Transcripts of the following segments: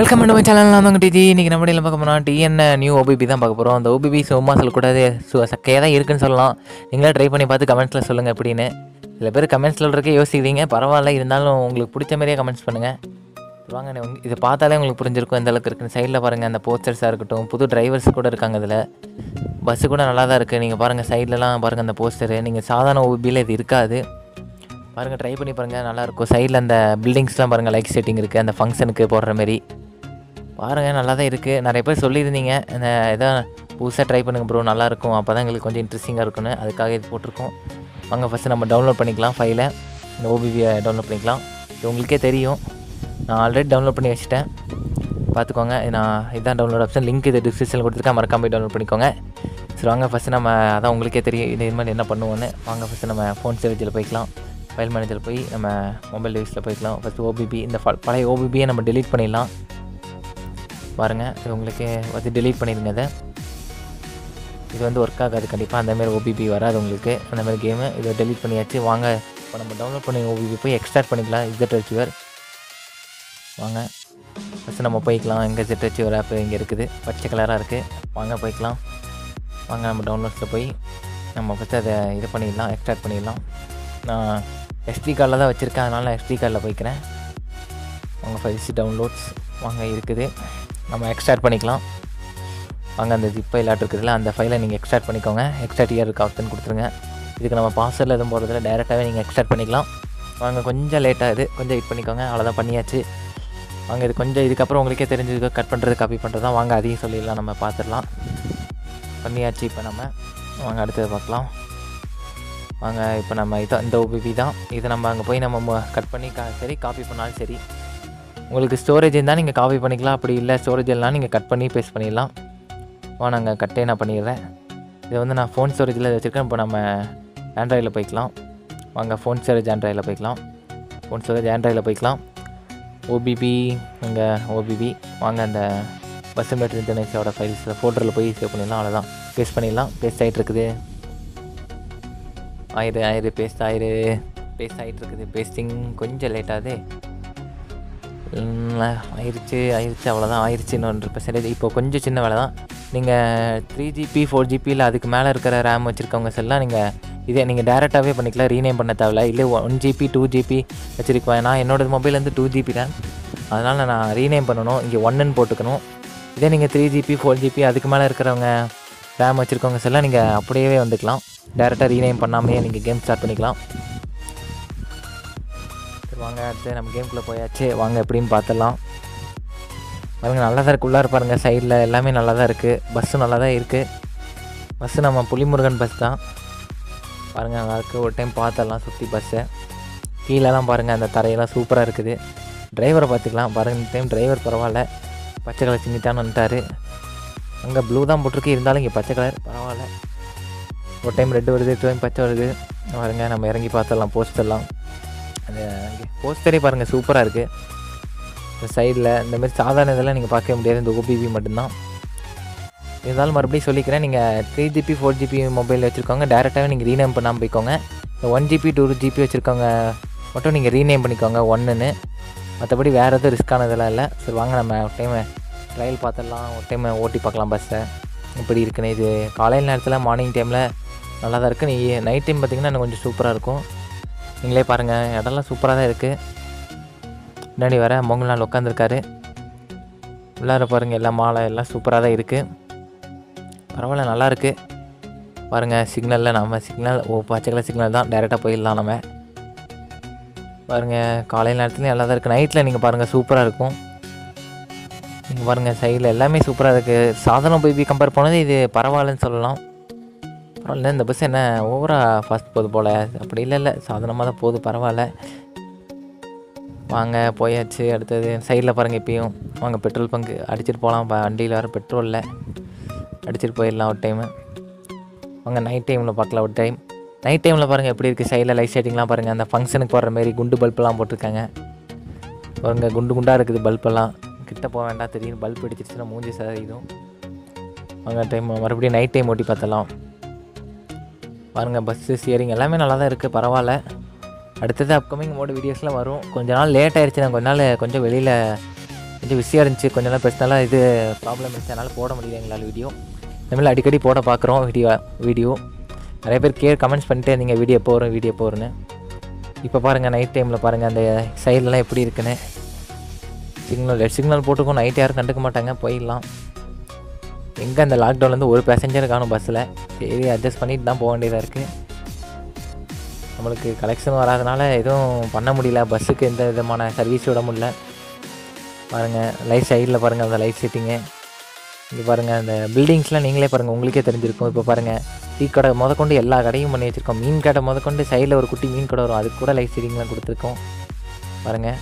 welcome பண்ண channel நான் உங்கள் டிஜி இன்றைக்கி நம்ம பார்க்க போனால் டிஎன் நியூ ஓபிபி தான் பார்க்க போகிறோம் அந்த ஓபிபி சும்மா சொல்லக்கூடாது சு சக்கையாக தான் இருக்குன்னு சொல்லலாம் நீங்களே ட்ரை பண்ணி பார்த்து கமெண்ட்ஸில் சொல்லுங்கள் எப்படின்னு சில பேர் கமெண்ட்ஸில் இருக்க யோசிக்கிறீங்க பரவாயில்ல இருந்தாலும் உங்களுக்கு பிடிச்ச மாதிரியே கமெண்ட்ஸ் பண்ணுங்கள் வாங்க நான் உங்க- இதை பார்த்தாலே உங்களுக்கு புரிஞ்சிருக்கும் எந்த அளவுக்கு இருக்குன்னு சைடில் பாருங்கள் அந்த போஸ்டர்ஸாக இருக்கட்டும் புது டிரைவர்ஸ் கூட இருக்காங்க இதில் பஸ்ஸு கூட நல்லா தான் இருக்குது நீங்கள் பாருங்கள் சைட்லலாம் பாருங்கள் அந்த போஸ்டரு நீங்கள் சாதாரண ஓபிபியில் இது இருக்காது பாருங்கள் ட்ரை பண்ணி பாருங்கள் நல்லாயிருக்கும் சைடில் அந்த பில்டிங்ஸ்லாம் பாருங்கள் லைட் செட்டிங் இருக்குது அந்த ஃபங்க்ஷனுக்கு போடுற மாதிரி பாருங்கள் நல்லா தான் இருக்குது நிறைய பேர் சொல்லியிருந்தீங்க இந்த இதை புதுசாக ட்ரை பண்ணுங்க ப்ரோ நல்லாயிருக்கும் அப்போ தான் எங்களுக்கு கொஞ்சம் இன்ட்ரெஸ்டிங்காக இருக்குன்னு அதுக்காக இது போட்டிருக்கோம் வாங்க ஃபஸ்ட்டு நம்ம டவுன்லோட் பண்ணிக்கலாம் ஃபைலை இந்த ஓபிபியை டவுன்லோட் பண்ணிக்கலாம் இது உங்களுக்கே தெரியும் நான் ஆல்ரெடி டவுன்லோட் பண்ணி வச்சுட்டேன் பார்த்துக்கோங்க இது நான் இதான் டவுன்லோட் ஆப்ஷன் லிங்க் இது டிஸ்கிரிப்ஷனில் கொடுத்துருக்கேன் மறக்காம போய் டவுன்லோட் பண்ணிக்கோங்க சரி வாங்க ஃபஸ்ட்டு நம்ம அதான் உங்களுக்கே தெரியும் இது மாதிரி என்ன பண்ணுவோன்னு வாங்க ஃபஸ்ட்டு நம்ம ஃபோன் ஸ்டோரேஜில் போய்க்கலாம் ஃபைல் மேனேஜரில் போய் நம்ம மொபைல் டிவைஸில் போய்க்கலாம் ஃபஸ்ட்டு ஓபிபி இந்த ஃப- பழைய ஓபிபியை நம்ம delete பண்ணிடலாம் பாருங்கள் இது உங்களுக்கு வந்து delete பண்ணிடுங்க அதை இது வந்து ஒர்க் ஆகாது கண்டிப்பாக அந்தமாரி ஓபிபி வராது உங்களுக்கு அந்த மாதிரி கேமு இதை delete பண்ணியாச்சு வாங்க இப்போ நம்ம டவுன்லோட் பண்ணி ஓபிபி போய் எக்ஸ்ட்ராக்ட் பண்ணிக்கலாம் இசட் ரிசீவர் வாங்க ஃபஸ்ட்டு நம்ம போய்க்கலாம் எங்கே ஜெட் ரிசீவர் ஆப் இங்கே இருக்குது பச்சை கலராக இருக்குது வாங்க போய்க்கலாம் வாங்க நம்ம டவுன்லோட்ஸில் போய் நம்ம ஃபஸ்ட்டு அதை இது பண்ணிடலாம் எக்ஸ்ட்ராக்ட் பண்ணிடலாம் நான் எஸ்டி கார்டில் தான் வச்சுருக்கேன் அதனால் நான் எஸ்டி கார்டில் போய்க்கிறேன் வாங்க ஃபைல்ஸ் டவுன்லோட்ஸ் வாங்க இருக்குது நம்ம எக்ஸ்ட்ராக்ட் பண்ணிக்கலாம் வாங்க அந்த ஜிப் ஃபைலாட் இருக்குதுல்ல அந்த ஃபைலை நீங்கள் எக்ஸ்ட்ராக்ட் பண்ணிக்கோங்க எக்ஸ்ட்ராக்ட் இயர் இருக்கு ஆப்ஷன் கொடுத்துருங்க இதுக்கு நம்ம பாஸ்வேர்டில் எதுவும் போகிறதுல டேரெக்டாகவே நீங்கள் எக்ஸ்ட்ராக்ட் பண்ணிக்கலாம் வாங்க கொஞ்சம் லேட் ஆகுது கொஞ்சம் வெயிட் பண்ணிக்கோங்க அவ்வளோதான் பண்ணியாச்சு வாங்க இது கொஞ்சம் இதுக்கப்புறம் உங்களுக்கே தெரிஞ்சது கட் பண்ணுறது காப்பி பண்ணுறது தான் வாங்க அதையும் சொல்லிடலாம் நம்ம பார்த்துடலாம் பண்ணியாச்சு இப்போ நம்ம வாங்க அடுத்தது பார்க்கலாம் வாங்க இப்போ நம்ம இதான் இந்த ஓபிபி தான் இதை நம்ம அங்கே போய் நம்ம கட் பண்ணி கா சரி காப்பி பண்ணாலும் சரி உங்களுக்கு ஸ்டோரேஜ் இருந்தால் நீங்கள் காப்பி பண்ணிக்கலாம் அப்படி இல்லை ஸ்டோரேஜ் இல்லைனா நீங்கள் கட் பண்ணி பேஸ்ட் பண்ணிடலாம் வா நாங்கள் கட்டே நான் பண்ணிடுறேன் இதை வந்து நான் ஃபோன் ஸ்டோரேஜில் வச்சுருக்கேன் இப்போ நம்ம ஆண்ட்ராய்டில் போய்க்கலாம் வாங்க ஃபோன் ஸ்டோரேஜ் ஆண்ட்ராய்டில் போய்க்கலாம் ஃபோன் ஸ்டோரேஜ் ஆண்ட்ராய்டில் போய்க்கலாம் ஓபிபி அங்கே ஓபிபி வாங்க அந்த பஸ் மேட் இன்டர்நெட்ஸோட ஃபைல்ஸ் ஃபோட்டோவில் போய் சேவ் பண்ணிடலாம் அவ்வளோதான் பேஸ்ட் பண்ணிடலாம் பேஸ்ட் ஆகிட்டு இருக்குது ஆயிரு ஆயிரு பேஸ்ட் ஆயிரு பேஸ்ட் ஆகிட்டு இருக்குது பேஸ்டிங் கொஞ்சம் லேட் ஆகுது உம், ஆயிருச்சு ஆயிருச்சு அவ்வளோதான் ஆயிருச்சு இன்னொன்று பர்சன்டேஜ் இப்போ கொஞ்சம் சின்ன வேலை தான் நீங்கள் த்ரீ ஜிபி ஃபோர் ஜிபியில் அதுக்கு மேலே இருக்கிற ரேம் வச்சுருக்கவங்க எல்லாம் நீங்கள் இதே நீங்கள் டேரெக்டாகவே பண்ணிக்கலாம் ரீநேம் பண்ண தேவையில்ல இல்லை ஒன் ஜிபி டூ ஜிபி வச்சுருக்கேன் நான் என்னோடய மொபைல் வந்து டூ ஜிபி ரேம் அதனால் நான் ரீநேம் பண்ணணும் இங்கே ஒன்றுன்னு போட்டுக்கணும் இதே நீங்கள் த்ரீ ஜிபி ஃபோர் ஜிபி அதுக்கு மேலே இருக்கிறவங்க ரேம் வச்சுருக்கவங்க எல்லாம் நீங்கள் அப்படியே வந்துக்கலாம் டேரெக்டாக ரீநேம் பண்ணாமையே நீங்கள் கேம் ஸ்டார்ட் பண்ணிக்கலாம் சரி வாங்க அடுத்து நம்ம கேம்குள்ளே போயாச்சு வாங்க எப்படின்னு பார்த்துடலாம் பாருங்க நல்லா தான் இருக்குது உள்ளார பாருங்கள் சைடில் எல்லாமே நல்லா தான் இருக்குது பஸ்ஸும் நல்லா தான் இருக்குது பஸ்ஸு நம்ம புலிமுருகன் பஸ் தான் பாருங்கள் நல்லா இருக்குது ஒரு டைம் பார்த்துடலாம் சுற்றி பஸ்ஸை கீழெல்லாம் பாருங்கள் அந்த தரையெல்லாம் சூப்பராக இருக்குது டிரைவரை பார்த்துக்கலாம் பாருங்கள் இந்த டைம் டிரைவர் பரவாயில்ல பச்சை கலர் சின்னிட்டான்னு வந்துட்டாரு அங்கே ப்ளூ தான் போட்டிருக்கு இருந்தாலும் இங்கே பச்சை கலர் பரவாயில்ல ஒரு டைம் ரெட்டு வருது ஒரு டைம் பச்சை வருது பாருங்க நம்ம இறங்கி பார்த்துடலாம் போஸ்டர்லாம் அந்த போஸ்டரே பாருங்கள் சூப்பராக இருக்குது இந்த சைடில் இந்த மாதிரி சாதாரண இதெல்லாம் நீங்கள் பார்க்க முடியாது இந்த ஓபிபி மட்டும்தான் இருந்தாலும் மறுபடியும் சொல்லிக்கிறேன் நீங்கள் three GB four GB mobile வச்சுருக்கவங்க டேரெக்டாகவே நீங்கள் ரீநேம் பண்ணாமல் போய்க்கோங்க இந்த ஒன் ஜிபி டூ ஜிபி வச்சுருக்கவங்க மட்டும் நீங்கள் ரீநேம் பண்ணிக்கோங்க ஒன்றுன்னு மற்றபடி வேறு எதுவும் ரிஸ்க்கானதெல்லாம் இல்லை சரி வாங்க நம்ம ஒரு டைம் ட்ரையல் பார்த்துடலாம் ஒரு டைம் ஓட்டி பார்க்கலாம் பஸ்ஸை இப்படி இருக்குன்னு இது காலையில் நேரத்தில் மார்னிங் டைமில் நல்லா தான் இருக்குது நீ நைட் டைம் பார்த்தீங்கன்னா இன்னும் கொஞ்சம் சூப்பராக இருக்கும் நீங்களே பாருங்கள் இடம்லாம் சூப்பராக தான் இருக்குது முன்னாடி வர மொங்கல் நாள் உட்காந்துருக்காரு உள்ளார பாருங்கள் எல்லாம் மாலை எல்லாம் சூப்பராக தான் இருக்குது பரவாயில்ல நல்லா இருக்குது பாருங்கள் சிக்னலில் நம்ம சிக்னல் ஓ பச்சை கலர் சிக்னல் தான் டேரெக்டாக போயிடலாம் நம்ம பாருங்கள் காலையில் நேரத்துலையும் நல்லா தான் இருக்குது நைட்டில் நீங்கள் பாருங்கள் சூப்பராக இருக்கும் நீங்கள் பாருங்கள் சைடில் எல்லாமே சூப்பராக இருக்குது சாதாரண பேபி கம்பேர் பண்ணது இது பரவாயில்லன்னு சொல்லலாம் பரவாயில்ல இந்த பஸ் என்ன ஓவராக ஃபாஸ்ட் போகுது போல் அப்படி இல்லை இல்லை சாதாரணமாக தான் போகுது பரவாயில்ல வாங்க போயாச்சு அடுத்தது சைடில் பாருங்கள் இப்பயும் வாங்க பெட்ரோல் பங்கு அடிச்சிட்டு போகலாம் இப்போ வண்டியில் வர பெட்ரோலில் அடிச்சிட்டு போயிடலாம் ஒரு டைமு வாங்க நைட் டைமில் பார்க்கலாம் ஒரு டைம் நைட் டைமில் பாருங்கள் எப்படி இருக்குது சைடில் லைட் செட்டிங்லாம் பாருங்கள் அந்த ஃபங்க்ஷனுக்கு போடுற மாதிரி குண்டு பல்பெல்லாம் போட்டிருக்காங்க பாருங்க குண்டு குண்டாக இருக்குது பல்பெல்லாம் கிட்ட போக வேண்டாம் திடீர்னு பல்ப் அடிச்சிருச்சுன்னா மூஞ்சி சதவீதம் வாங்க டைம் மறுபடியும் நைட் டைம் ஓட்டி பார்த்தலாம் பாருங்கள் பஸ்ஸு ஸ்டியரிங் எல்லாமே நல்லா தான் இருக்குது பரவாயில்ல அடுத்தது அப்கமிங் மோட வீடியோஸ்லாம் வரும் கொஞ்ச நாள் லேட் ஆயிடுச்சு நான் கொஞ்ச நாள் கொஞ்சம் வெளியில் கொஞ்சம் பிஸியாக இருந்துச்சு கொஞ்ச நாள் பர்சனலாக இது ப்ராப்ளம் இருந்துச்சு அதனால் போட முடியல எங்களால் வீடியோ இனிமேல் அடிக்கடி போட பார்க்குறோம் வீடியோ வீடியோ நிறைய பேர் கே கமெண்ட்ஸ் பண்ணிட்டே இருந்தீங்க வீடியோ போகிறோம் வீடியோ போகிறேன்னு இப்போ பாருங்கள் நைட் டைமில் பாருங்கள் அந்த சைட்லலாம் எப்படி இருக்குன்னு சிக்னல் ரெட் சிக்னல் போட்டுக்கும் நைட் யாரும் கண்டுக்க மாட்டாங்க போயிடலாம் எங்கே அந்த லாக்டவுன்லேருந்து ஒரு பேசஞ்சர் காணும் பஸ்ஸில் சரி அட்ஜஸ்ட் பண்ணிட்டு தான் போக வேண்டியதாக இருக்குது நம்மளுக்கு கலெக்ஷன் வராதனால எதுவும் பண்ண முடியல பஸ்ஸுக்கு எந்த விதமான சர்வீஸ் விட முடியல பாருங்கள் லைட் சைடில் பாருங்கள் அந்த லைட் செட்டிங்கு இங்கே பாருங்கள் அந்த பில்டிங்ஸ்லாம் நீங்களே பாருங்கள் உங்களுக்கே தெரிஞ்சிருக்கும் இப்போ பாருங்கள் டீ கடை முதற்கொண்டு எல்லா கடையும் பண்ணி வச்சுருக்கோம் மீன் கடை முதற்கொண்டு சைடில் ஒரு குட்டி மீன் கடை வரும் அதுக்கு கூட லைட் செட்டிங்லாம் கொடுத்துருக்கோம் பாருங்கள்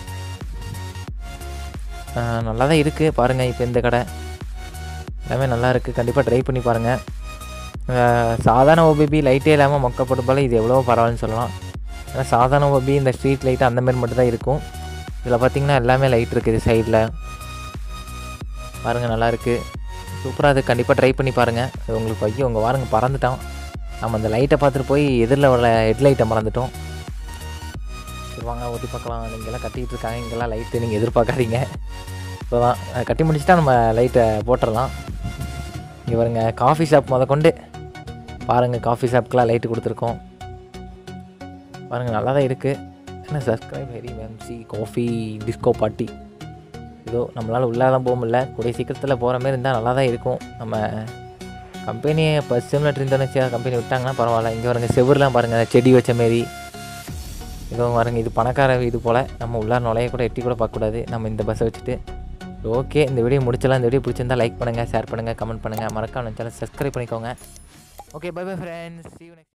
நல்லா தான் இருக்குது பாருங்கள் இப்போ இந்த கடை எல்லாமே நல்லா இருக்குது கண்டிப்பாக ட்ரை பண்ணி பாருங்கள் சாதாரண ஓபிபி லைட்டே இல்லாமல் மொக்கப்பட்டு போல் இது எவ்வளோ பரவாயில்லன்னு சொல்லலாம் ஏன்னா சாதாரண ஓபி இந்த ஸ்ட்ரீட் லைட்டு அந்த மாதிரி மட்டும் தான் இருக்கும் இதில் பார்த்தீங்கன்னா எல்லாமே லைட் இருக்குது சைடில் பாருங்கள் நல்லா இருக்குது சூப்பராக அது கண்டிப்பாக ட்ரை பண்ணி பாருங்கள் அது உங்களுக்கு ஐயோ உங்கள் வாருங்க பறந்துட்டோம் நம்ம அந்த லைட்டை பார்த்துட்டு போய் எதிரில் உள்ள ஹெட்லைட்டை மறந்துட்டோம் சரி வாங்க ஓட்டி பார்க்கலாம் நீங்கள்லாம் கட்டிகிட்டு இருக்காங்க இங்கெல்லாம் லைட்டு நீங்கள் எதிர்பார்க்காதீங்க இப்போ தான் கட்டி முடிச்சுட்டா நம்ம லைட்டை போட்டுடலாம் இங்கே பாருங்க காஃபி ஷாப் முத கொண்டு பாருங்கள் காஃபி ஷாப்புக்கெலாம் லைட்டு கொடுத்துருக்கோம் பாருங்கள் நல்லா தான் இருக்குது என்ன சப்ஸ்கிரைப் ஹெரி எம்சி காஃபி டிஸ்கோ பார்ட்டி ஏதோ நம்மளால் உள்ளே தான் போக முடியல கூடிய சீக்கிரத்தில் போகிற மாதிரி இருந்தால் நல்லா தான் இருக்கும் நம்ம கம்பெனியை இப்போ சிம்லட் இந்தோனேசியா கம்பெனி விட்டாங்கன்னா பரவாயில்ல இங்கே பாருங்க செவர்லாம் பாருங்கள் செடி வச்ச மாரி இதோ பாருங்க இது பணக்கார வீடு போல் நம்ம உள்ளார நுழைய கூட எட்டி கூட பார்க்கக்கூடாது நம்ம இந்த பஸ்ஸை வச்சுட்டு ஓகே இந்த வீடியோ முடிச்சலாம் இந்த வீடியோ பிடிச்சிருந்தா லைக் பண்ணுங்கள் ஷேர் பண்ணுங்கள் கமெண்ட் பண்ணுங்கள் மறக்காம சேனல் சப்ஸ்கிரைப் பண்ணிக்கோங்க okay bye bye friends see you next